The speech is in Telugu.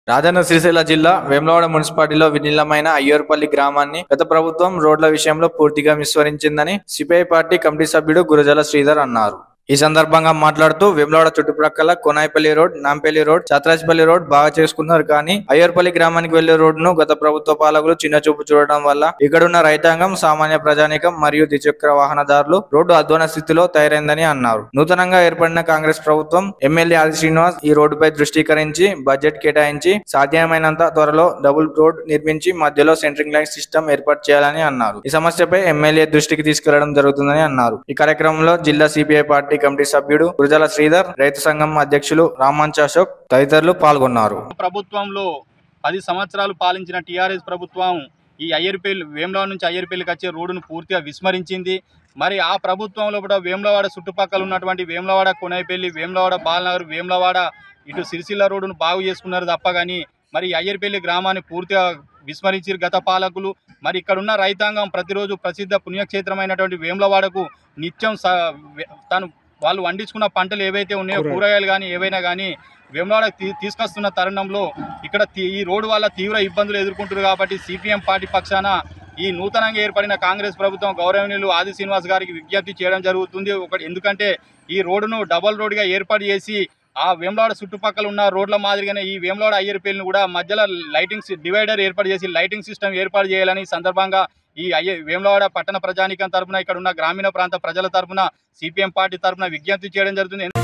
రాజన్న సిరిసిల్ల జిల్లా వేములవాడ మున్సిపాలిటీలో విలీనమైన అయ్యూర్పల్లి గ్రామాన్ని గత ప్రభుత్వం రోడ్ల విషయంలో పూర్తిగా విస్మరించిందని సిపిఐ పార్టీ కమిటీ సభ్యుడు గురజల శ్రీధర్ అన్నారు ఈ సందర్భంగా మాట్లాడుతూ వేములవాడ చుట్టుప్రక్కల Konaipalli road Nampally road Chatrajpally road బాగా చేసుకున్నారు కానీ అయ్యూర్పల్లి గ్రామానికి వెళ్లే రోడ్డును గత ప్రభుత్వ పాలకులు చిన్న చూపు చూడడం వల్ల ఇక్కడున్న రైతాంగం సామాన్య ప్రజానికం మరియు ద్విచక్ర వాహనదారులు రోడ్డు అధ్వాన స్థితిలో తయారైందని అన్నారు నూతనంగా ఏర్పడిన కాంగ్రెస్ ప్రభుత్వం ఎమ్మెల్యే ఆది శ్రీనివాస్ ఈ రోడ్డుపై దృష్టీకరించి బడ్జెట్ కేటాయించి సాధ్యమైనంత త్వరలో డబుల్ రోడ్ నిర్మించి మధ్యలో సెంట్రింగ్ లైన్ సిస్టమ్ ఏర్పాటు చేయాలని అన్నారు ఈ సమస్యపై ఎమ్మెల్యే దృష్టికి తీసుకెళ్లడం జరుగుతుందని అన్నారు ఈ కార్యక్రమంలో జిల్లా సిపిఐ పార్టీ కమిటీ సభ్యుడు గురజాల శ్రీధర్ రైతు సంఘం అధ్యక్షులు రామంచ్ అశోక్ తదితరులు పాల్గొన్నారు ప్రభుత్వంలో పది సంవత్సరాలు పాలించిన టీఆర్ఎస్ ప్రభుత్వం ఈ అయ్యర్పల్లి వేములవాడ నుంచి అయ్యర్పల్లికి వచ్చే రోడ్డును పూర్తిగా విస్మరించింది మరి ఆ ప్రభుత్వంలో కూడా వేములవాడ చుట్టుపక్కల ఉన్నటువంటి వేములవాడ కొనైపల్లి వేములవాడ బాలనగర్ వేములవాడ ఇటు సిరిసిల్ల రోడ్డును బాగు చేసుకున్నారు తప్ప కానీ మరి ఈ అయ్యర్పల్లి గ్రామాన్ని పూర్తిగా విస్మరించారు గత పాలకులు మరి ఇక్కడ ఉన్న రైతాంగం ప్రతిరోజు ప్రసిద్ధ పుణ్యక్షేత్రమైనటువంటి వేములవాడకు నిత్యం స- వే- తను వాళ్ళు వండించుకున్న పంటలు ఏవైతే ఉన్నాయో కూరగాయలు కానీ ఏవైనా కానీ వేములవాడ తీ- తీసుకొస్తున్న తరుణంలో ఇక్కడ తీ- ఈ రోడ్డు వల్ల తీవ్ర ఇబ్బందులు ఎదుర్కొంటున్నారు కాబట్టి సిపిఎం పార్టీ పక్షాన ఈ నూతనంగా ఏర్పడిన కాంగ్రెస్ ప్రభుత్వం గౌరవనీయులు ఆది శ్రీనివాస్ గారికి విజ్ఞప్తి చేయడం జరుగుతుంది ఒకటి ఎందుకంటే ఈ రోడ్డును డబల్ రోడ్డుగా ఏర్పాటు చేసి ఆ వేములవాడ చుట్టుపక్కల ఉన్న రోడ్ల మాదిరిగానే ఈ వేములవాడ అయ్యర్పల్లిని కూడా మధ్యలో లైటింగ్ సి- డివైడర్ ఏర్పాటు చేసి లైటింగ్ సిస్టమ్ ఏర్పాటు చేయాలని ఈ సందర్భంగా ఈ అయ్య వేములవాడ పట్టణ ప్రజానికం తరపున ఇక్కడ ఉన్న గ్రామీణ ప్రాంత ప్రజల తరపున సిపిఎం పార్టీ తరపున విజ్ఞప్తి చేయడం జరుగుతుంది